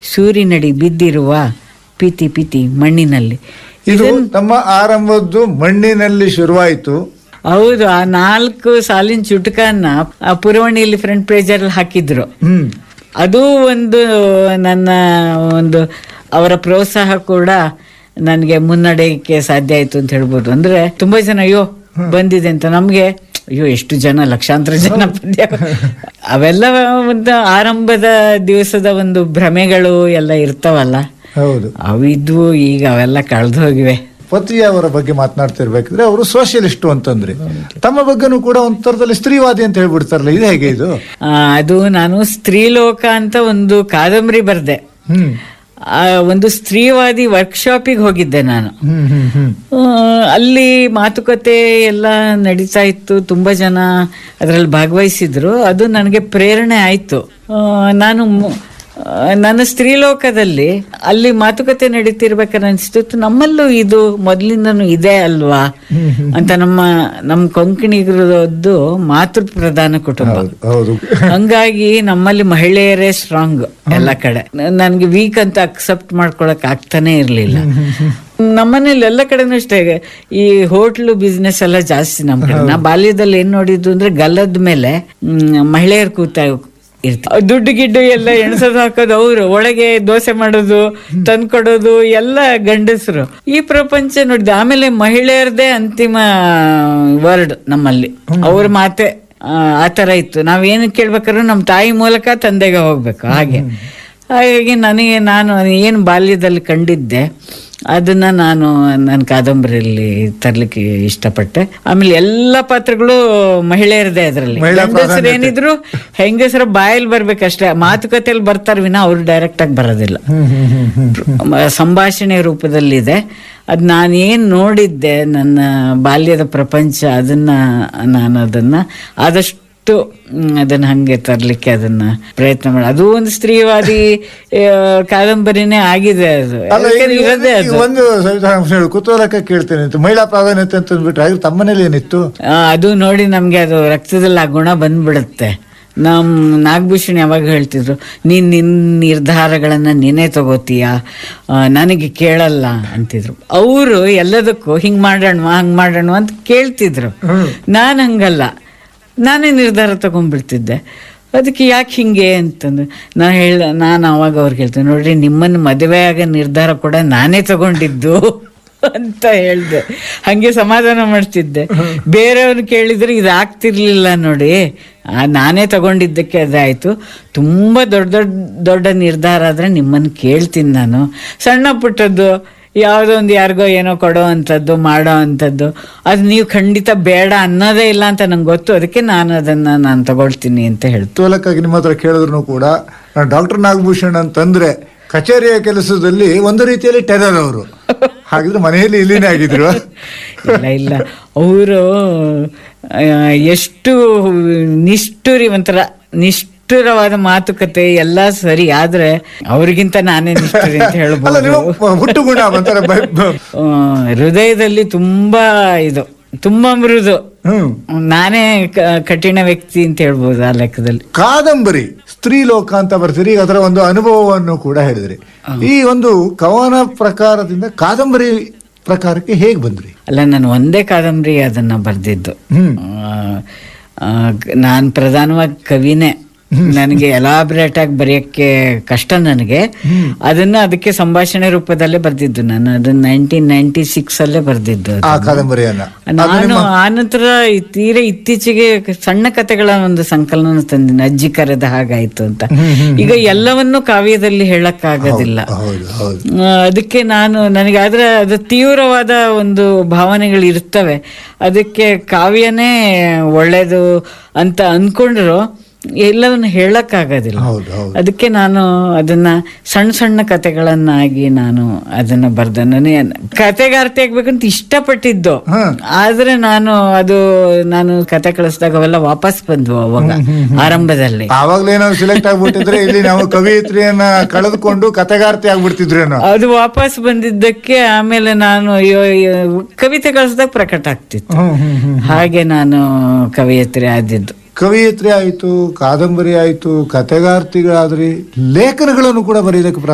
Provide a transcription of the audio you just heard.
ಸೂರಿನಡಿ ಬಿದ್ದಿರುವ ಪಿತಿ ಪಿತಿ ಮಣ್ಣಿನಲ್ಲಿ ಇದು ನಮ್ಮ ಆರಂಭದ್ದು ಮಣ್ಣಿನಲ್ಲಿ ಶುರುವಾಯಿತು ಹೌದು ಆ ನಾಲ್ಕು ಸಾಲಿನ ಚುಟುಕನ್ನ ಆ ಪುರವಣಿಯಲ್ಲಿ ಫ್ರಂಟ್ ಪೇಜಲ್ಲಿ ಹಾಕಿದ್ರು ಹ್ಮ್ ಅದು ಒಂದು ನನ್ನ ಒಂದು ಅವರ ಪ್ರೋತ್ಸಾಹ ಕೂಡ ನನಗೆ ಮುನ್ನಡೆಯಕ್ಕೆ ಸಾಧ್ಯ ಆಯ್ತು ಅಂತ ಹೇಳ್ಬೋದು ಅಂದ್ರೆ ತುಂಬಾ ಜನ ಅಯ್ಯೋ ಬಂದಿದೆ ಅಂತ ನಮ್ಗೆ ಅಯ್ಯೋ ಎಷ್ಟು ಜನ ಲಕ್ಷಾಂತರ ಜನ ಪದ್ಯ ಅವೆಲ್ಲ ಒಂದು ಆರಂಭದ ದಿವಸದ ಒಂದು ಭ್ರಮೆಗಳು ಎಲ್ಲ ಇರ್ತಾವಲ್ಲ ಹೌದು ಅವಿದ್ವು ಈಗ ಅವೆಲ್ಲ ಕಳೆದು ಹೋಗಿವೆ ಪತಿ ಅವರ ಬಗ್ಗೆ ಮಾತನಾಡ್ತಿರ್ಬೇಕಿದ್ರೆ ಅವರು ಸೋಷಿಯಲಿಸ್ಟು ಅಂತಂದ್ರೆ ತಮ್ಮ ಬಗ್ಗೆನೂ ಕೂಡ ಒಂದು ತರದಲ್ಲಿ ಸ್ತ್ರೀವಾದಿ ಅಂತ ಹೇಳ್ಬಿಡ್ತಾರಲ್ಲ ಇದು ಹೇಗೆ ಇದು ಆ, ಅದು ನಾನು ಸ್ತ್ರೀಲೋಕ ಅಂತ ಒಂದು ಕಾದಂಬರಿ ಬರ್ದೆ ಹ್ಮ್ ಆ, ಒಂದು ಸ್ತ್ರೀವಾದಿ ವರ್ಕ್ಶಾಪಿಗೆ ಹೋಗಿದ್ದೆ ನಾನು ಹ್ಮ್ ಹ್ಮ್ ಹ್ಮ್ ಆ, ಅಲ್ಲಿ ಮಾತುಕತೆ ಎಲ್ಲ ನಡೀತಾ ಇತ್ತು ತುಂಬಾ ಜನ ಅದರಲ್ಲಿ ಭಾಗವಹಿಸಿದ್ರು ಅದು ನನಗೆ ಪ್ರೇರಣೆ ಆಯ್ತು ಆ, ನಾನು ಮು- ಆ, ನನ್ನ ಸ್ತ್ರೀಲೋಕದಲ್ಲಿ ಅಲ್ಲಿ ಮಾತುಕತೆ ನಡೀತಿರ್ಬೇಕಾದ್ರೆ ಅನಿಸ್ತಿತ್ತು ನಮ್ಮಲ್ಲೂ ಇದು ಮೊದಲಿಂದನೂ ಇದೆ ಅಲ್ವಾ ಅಂತ ನಮ್ಮ ನಮ್ಮ ಕೊಂಕಣಿಗರದ್ದು ಮಾತೃ ಪ್ರಧಾನ ಕುಟುಂಬ ಹೌದು ಹೌದು ಹಂಗಾಗಿ ನಮ್ಮಲ್ಲಿ ಮಹಿಳೆಯರೇ ಸ್ಟ್ರಾಂಗ್ ಎಲ್ಲ ಕಡೆ ನನಗೆ ವೀಕ್ ಅಂತ ಅಕ್ಸೆಪ್ಟ್ ಮಾಡ್ಕೊಳಕ್ ಆಗ್ತಾನೆ ಇರ್ಲಿಲ್ಲ ನಮ್ಮನೇಲಿ ಎಲ್ಲ ಕಡೆನೂ ಅಷ್ಟೇ ಈ ಹೋಟ್ಲು ಬಿಸ್ನೆಸ್ ಎಲ್ಲ ಜಾಸ್ತಿ ನಮ್ಮ ಕಡೆ ನಾ ಬಾಲ್ಯದಲ್ಲಿ ಏನ್ ನೋಡಿದ್ದು ಅಂದ್ರೆ ಗಲ್ಲದ ಮೇಲೆ ಮ್, ಮಹಿಳೆಯರು ಕೂತ ಇರ್ತಾರೆ ದುಡ್ಡು ಗಿಡ್ಡು ಎಲ್ಲ ಎಣಸೋದು ಹಾಕೋದು ಅವರು ಒಳಗೆ ದೋಸೆ ಮಾಡೋದು ತಂದ್ಕೊಡೋದು ಎಲ್ಲ ಗಂಡಸರು ಈ ಪ್ರಪಂಚ ನೋಡಿದೆ ಆಮೇಲೆ ಮಹಿಳೆಯರದೇ ಅಂತಿಮ ವರ್ಡ್ ನಮ್ಮಲ್ಲಿ ಅವ್ರ ಮಾತೆ ಆ, ಆ ಥರ ಇತ್ತು ನಾವೇನು ಕೇಳ್ಬೇಕಾದ್ರೂ ನಮ್ಮ ತಾಯಿ ಮೂಲಕ ತಂದೆಗೆ ಹೋಗ್ಬೇಕು ಹಾಗೆ ಹಾಗಾಗಿ ನನಗೆ ನಾನು ಏನು ಬಾಲ್ಯದಲ್ಲಿ ಕಂಡಿದ್ದೆ ಅದನ್ನ ನಾನು ನನ್ನ ಕಾದಂಬರಿಯಲ್ಲಿ ತರ್ಲಿಕ್ಕೆ ಇಷ್ಟಪಟ್ಟೆ ಆಮೇಲೆ ಎಲ್ಲ ಪಾತ್ರಗಳು ಮಹಿಳೆಯರದೇ ಅದರಲ್ಲಿ ಮಹಿಳಾ ಗಂಡಸರು ಏನಿದ್ರು ಹೆಂಗಸರ ಬಾಯಲ್ಲಿ ಬರ್ಬೇಕಷ್ಟೇ ಮಾತುಕತೆಯಲ್ಲಿ ಬರ್ತಾರೆ ವಿನ ಅವ್ರು ಡೈರೆಕ್ಟ್ ಆಗಿ ಬರೋದಿಲ್ಲ ಹ್ಮ್ ಹ್ಮ್ ಹ್ಮ್ ಹ್ಮ್ ಮ- ಸಂಭಾಷಣೆ ರೂಪದಲ್ಲಿದೆ ಅದು ನಾನೇನು ನೋಡಿದ್ದೆ ನನ್ನ ಬಾಲ್ಯದ ಪ್ರಪಂಚ ಅದನ್ನ ನಾನು ಅದನ್ನ ಆದಷ್ಟು ಮ್, ಅದನ್ನ ಹಂಗೆ ತರಲಿಕ್ಕೆ ಅದನ್ನ ಪ್ರಯತ್ನ ಮಾಡಿ ಅದು ಒಂದು ಸ್ತ್ರೀವಾದಿ ಆ, ಕಾದಂಬರಿನೇ ಆಗಿದೆ ಅದು ಅಲ್ಲ ಈಗ ಯಾಕಂದ್ರೆ ಇರೋದೇ ಈಗ ಅದು ಒಂದು ಸವಿತಾ ಅಂಶ ಹೇಳು, ಕುತೂಹಲಕ್ಕೆ ಕೇಳ್ತೇನೆ ಅಂತ ಮಹಿಳಾ ಪ್ರಾಧಾನ್ಯತೆ ಅಂತ ಅಂದ್ಬಿಟ್ರೆ ಹಾಗೆ ತಮ್ಮನೇಲಿ ಏನಿತ್ತು ಆ, ಅದು ನೋಡಿ ನಮ್ಗೆ ಅದು ರಕ್ತದಲ್ಲಿ ಆ ಗುಣ ಬಂದ್ಬಿಡುತ್ತೆ ನಮ್ ನಾಗಭೂಷಣ್ ಯಾವಾಗ ಹೇಳ್ತಿದ್ರು ನೀನ್ ನಿನ್ ನಿರ್ಧಾರಗಳನ್ನ ನೀನೇ ತಗೋತೀಯ ಆ, ನನಗೆ ಕೇಳಲ್ಲ ಅಂತಿದ್ರು ಅವರು ಎಲ್ಲದಕ್ಕೂ ಹಿಂಗ್ ಮಾಡೋಣ ಹಂಗ್ ಮಾಡೋಣ ಅಂತ ಕೇಳ್ತಿದ್ರು ನಾನು ಹಂಗಲ್ಲ ನಾನೇ ನಿರ್ಧಾರ ತಗೊಂಡ್ಬಿಡ್ತಿದ್ದೆ ಅದಕ್ಕೆ ಯಾಕೆ ಹಿಂಗೆ ಅಂತಂದ್ರೆ ನಾನು ಹೇಳ ನಾನು ಅವಾಗ ಅವ್ರಿಗೆ ಹೇಳ್ತೇನೆ ನೋಡ್ರಿ ನಿಮ್ಮನ್ನು ಮದುವೆ ಆಗೋ ನಿರ್ಧಾರ ಕೂಡ ನಾನೇ ತಗೊಂಡಿದ್ದು ಅಂತ ಹೇಳ್ದೆ ಹಂಗೆ ಸಮಾಧಾನ ಮಾಡ್ತಿದ್ದೆ ಬೇರೆಯವ್ರು ಕೇಳಿದ್ರೆ ಇದು ಆಗ್ತಿರ್ಲಿಲ್ಲ ನೋಡಿ ಆ, ನಾನೇ ತಗೊಂಡಿದ್ದಕ್ಕೆ ಅದಾಯ್ತು ತುಂಬಾ ದೊಡ್ಡ ದೊಡ್ಡ ದೊಡ್ಡ ನಿರ್ಧಾರ ಆದ್ರೆ ನಿಮ್ಮನ್ನು ಕೇಳ್ತೀನಿ ನಾನು ಸಣ್ಣ ಪುಟ್ಟದ್ದು ಯಾವುದೋ ಒಂದು ಯಾರಿಗೋ ಏನೋ ಕೊಡೋ ಅಂಥದ್ದು ಮಾಡೋ ಅಂಥದ್ದು ಅದು ನೀವು ಖಂಡಿತ ಬೇಡ ಅನ್ನೋದೇ ಇಲ್ಲ ಅಂತ ನಂಗೆ ಗೊತ್ತು ಅದಕ್ಕೆ ನಾನು ಅದನ್ನ ನಾನು ತಗೊಳ್ತೀನಿ ಅಂತ ಹೇಳ್ತು ಕುತೂಹಲಕ್ಕಾಗಿ ನಿಮ್ಮ ಹತ್ರ ಕೇಳಿದ್ರು ಕೂಡ ಡಾಕ್ಟರ್ ನಾಗಭೂಷಣ್ ಅಂತಂದ್ರೆ ಕಚೇರಿಯ ಕೆಲಸದಲ್ಲಿ ಒಂದು ರೀತಿಯಲ್ಲಿ ಟೆರರ್ ಅವರು ಹಾಗಿದ್ರೆ ಮನೆಯಲ್ಲಿ ಇಲ್ಲಿನೇ ಆಗಿದ್ರು ಇಲ್ಲ ಇಲ್ಲ ಅವರು ಎಷ್ಟು ನಿಷ್ಠುರಿ ಒಂಥರ ನಿಷ್ಠುರವಾದ ಮಾತುಕತೆ ಎಲ್ಲ ಸರಿ ಆದ್ರೆ ಅವ್ರಿಗಿಂತ ನಾನೇ ನಿಷ್ಠುರಿ ಅಂತ ಅಲ್ಲ ಹೇಳ್ಬೋದು ನೀವು ಹುಟ್ಟು ಗುಣ ಒಂಥರ ಬ- ಬ- ಆ, ಹೃದಯದಲ್ಲಿ ತುಂಬಾ ಇದು ತುಂಬಾ ಮೃದು ಹ್ಮ್ ನಾನೇ ಕ- ಕಠಿಣ ವ್ಯಕ್ತಿ ಅಂತ ಹೇಳ್ಬೋದು ಆ ಲೆಕ್ಕದಲ್ಲಿ ಕಾದಂಬರಿ ಸ್ತ್ರೀ ಲೋಕ ಅಂತ ಬರ್ತೀರಿ ಈಗ ಅದರ ಒಂದು ಅನುಭವವನ್ನು ಕೂಡ ಹೇಳಿದ್ರಿ ಈ ಒಂದು ಕವನ ಪ್ರಕಾರದಿಂದ ಕಾದಂಬರಿ ಪ್ರಕಾರಕ್ಕೆ ಹೇಗೆ ಬಂದ್ರಿ ಅಲ್ಲ ನಾನು ಒಂದೇ ಕಾದಂಬರಿ ಅದನ್ನ ಬರ್ದಿದ್ದು ಹ್ಮ್ ನಾನು ಪ್ರಧಾನವಾಗಿ ಕವಿನೇ ನನಗೆ ಎಲಾಬ್ರೇಟ್ ಆಗಿ ಬರೆಯಕ್ಕೆ ಕಷ್ಟ ನನಗೆ ಅದನ್ನ ಅದಕ್ಕೆ ಸಂಭಾಷಣೆ ರೂಪದಲ್ಲೇ ಬರ್ದಿದ್ದು ನಾನು ಅದನ್ನ ನೈನ್ಟೀನ್ ನೈನ್ಟಿ ಸಿಕ್ಸ್ ಅಲ್ಲೇ ಬರ್ದಿದ್ದು ಅದು. ಆ ಕಾದಂಬರಿಯನ್ನ ನಾನು ಆನಂತರ ಈ ತೀರಾ ಇತ್ತೀಚೆಗೆ ಸಣ್ಣ ಕಥೆಗಳ ಒಂದು ಸಂಕಲನ ತಂದಿನಿ ಅಜ್ಜಿ ಕರೆದ ಹಾಗಾಯ್ತು ಅಂತ ಈಗ ಎಲ್ಲವನ್ನೂ ಕಾವ್ಯದಲ್ಲಿ ಹೇಳಕ್ಕಾಗೋದಿಲ್ಲ ಹೌದು ಹೌದು ಆ, ಅದಕ್ಕೆ ನಾನು ನನಗೆ ಆದ್ರೆ ಅದು ತೀವ್ರವಾದ ಒಂದು ಭಾವನೆಗಳು ಇರ್ತವೆ ಅದಕ್ಕೆ ಕಾವ್ಯನೇ ಒಳ್ಳೇದು ಅಂತ ಅನ್ಕೊಂಡ್ರು ಎಲ್ಲವನ್ನು ಹೇಳಕ್ಕಾಗೋದಿಲ್ಲ ಹೌದು ಹೌದು ಅದಕ್ಕೆ ನಾನು ಅದನ್ನ ಸಣ್ಣ ಸಣ್ಣ ಕತೆಗಳನ್ನಾಗಿ ನಾನು ಅದನ್ನ ಬರ್ದೆ ನನಗೆ ಕತೆಗಾರ್ತಿ ಆಗ್ಬೇಕಂತ ಇಷ್ಟಪಟ್ಟಿದ್ದು ಹ್ಮ್. ಆದ್ರೆ ನಾನು ಅದು ನಾನು ಕತೆ ಕಳಿಸಿದಾಗ ಅವೆಲ್ಲ ವಾಪಸ್ ಬಂದ್ವು ಅವಾಗ ಆರಂಭದಲ್ಲಿ ಆವಾಗ್ಲೇ ಏನಾದ್ರು ಸಿಲೆಕ್ಟ್ ಆಗ್ಬಿಟ್ಟಿದ್ರೆ ಇಲ್ಲಿ ನಾವು ಕವಿಯತ್ರಿಯನ್ನ ಕಳೆದುಕೊಂಡು ಕತೆಗಾರ್ತಿ ಆಗ್ಬಿಡ್ತಿದ್ರೇನೋ ಅದು ವಾಪಸ್ ಬಂದಿದ್ದಕ್ಕೆ ಆಮೇಲೆ ನಾನು ಅಯ್ಯೋ ಅಯ್ಯೋ, ಕವಿತೆ ಕಳಿಸಿದಾಗ ಪ್ರಕಟ ಆಗ್ತಿತ್ತು ಹ್ಮ್ ಹ್ಮ್ ಹ್ಮ್ ಹಾಗೆ ನಾನು ಕವಿಯತ್ರಿ ಆದಿದ್ದು ಕವಿಯತ್ರಿ ಆಯ್ತು ಕಾದಂಬರಿ ಆಯ್ತು ಕತೆಗಾರ್ತಿಗಳಾದ್ರಿ ಲೇಖನಗಳನ್ನು ಕೂಡ ಬರೆಯೋದಕ್ಕೆ